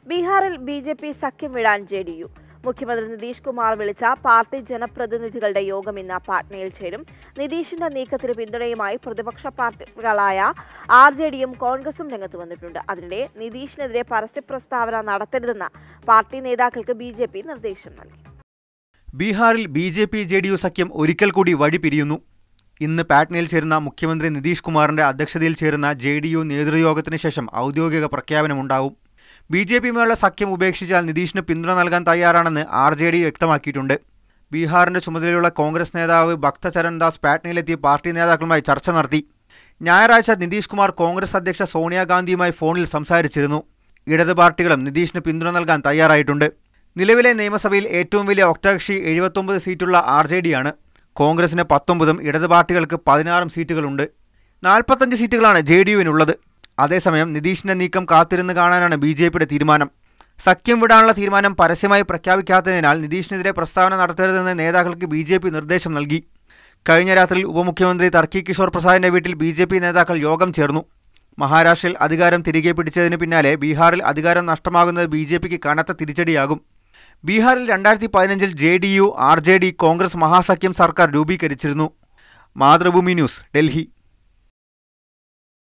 ബീഹാറിൽ B J P സഖ്യം വിടാൻ ജെ ഡി യു മുഖ്യമന്ത്രി നിതീഷ് കുമാർ വിളിച്ച പാർട്ടി ജനപ്രതിനിധികളുടെ യോഗം ഇന്ന് പാട്നയിൽ ചേരും നിതീഷിന്റെ നീക്കത്തിന് പിന്തുണയുമായി പ്രതിപക്ഷ പാർട്ടികളായ ആർ ജെ ഡിയും കോൺഗ്രസും രംഗത്ത് വന്നിട്ടുണ്ട് അതിനിടെ നിതീഷിനെതിരെ പരസ്യ പ്രസ്താവന നടത്തരുതെന്ന് പാർട്ടി നേതാക്കൾക്ക് ബി ജെ പി നിർദ്ദേശം നൽകി ബീഹാറിൽ B J P J D U സഖ്യം ഒരിക്കൽ കൂടി വഴി പിരിയുന്നു ഇന്ന് പാറ്റ്നയിൽ ചേരുന്ന മുഖ്യമന്ത്രി നിതീഷ് കുമാറിന്റെ അധ്യക്ഷതയിൽ ചേരുന്ന ജെ ഡി യു നേതൃയോഗത്തിന് ശേഷം ഔദ്യോഗിക പ്രഖ്യാപനമുണ്ടാവും ബി ജെ പിയുമായുള്ള സഖ്യം ഉപേക്ഷിച്ചാൽ നിതീഷിന് പിന്തുണ നൽകാൻ തയ്യാറാണെന്ന് ആർ ജെ ഡി വ്യക്തമാക്കിയിട്ടുണ്ട് ബീഹാറിന്റെ ചുമതലയുള്ള കോൺഗ്രസ് നേതാവ് ഭക്തചരൺ ദാസ് പാറ്റ്നയിലെത്തി പാർട്ടി നേതാക്കളുമായി ചർച്ച നടത്തി ഞായറാഴ്ച നിതീഷ് കുമാർ കോൺഗ്രസ് അധ്യക്ഷ സോണിയാഗാന്ധിയുമായി ഫോണിൽ സംസാരിച്ചിരുന്നു ഇടത് പാർട്ടികളും നിതീഷിന് പിന്തുണ നൽകാൻ തയ്യാറായിട്ടുണ്ട് നിലവിലെ നിയമസഭയിൽ ഏറ്റവും വലിയ ഒക്ടകക്ഷി എഴുപത്തൊമ്പത് സീറ്റുള്ള ആർ ജെ ഡിയാണ് കോൺഗ്രസിന് പത്തൊമ്പതും ഇടത് പാർട്ടികൾക്ക് പതിനാറും സീറ്റുകളുണ്ട് നാൽപ്പത്തഞ്ച് സീറ്റുകളാണ് ജെ ഡി യുവിനുള്ളത് അതേസമയം നിതീഷിന്റെ നീക്കം കാത്തിരുന്ന് കാണാനാണ് ബി ജെ പിയുടെ തീരുമാനം സഖ്യം വിടാനുള്ള തീരുമാനം പരസ്യമായി പ്രഖ്യാപിക്കാത്തതിനാൽ നിതീഷിനെതിരെ പ്രസ്താവന നടത്തരുതെന്ന് നേതാക്കൾക്ക് ബി ജെ പി നിർദ്ദേശം നൽകി കഴിഞ്ഞ രാത്രിയിൽ ഉപമുഖ്യമന്ത്രി തർക്കി കിഷോർ പ്രസാദിന്റെ വീട്ടിൽ ബി ജെ പി നേതാക്കൾ യോഗം ചേർന്നു മഹാരാഷ്ട്രയിൽ അധികാരം തിരികെ പിടിച്ചതിന് പിന്നാലെ ബീഹാറിൽ അധികാരം നഷ്ടമാകുന്നത് ബി ജെ പിക്ക് കനത്ത തിരിച്ചടിയാകും ബീഹാറിൽ രണ്ടായിരത്തി പതിനഞ്ചിൽ J D U R J D Congress മഹാസഖ്യം സർക്കാർ രൂപീകരിച്ചിരുന്നു മാതൃഭൂമി ന്യൂസ് ഡൽഹി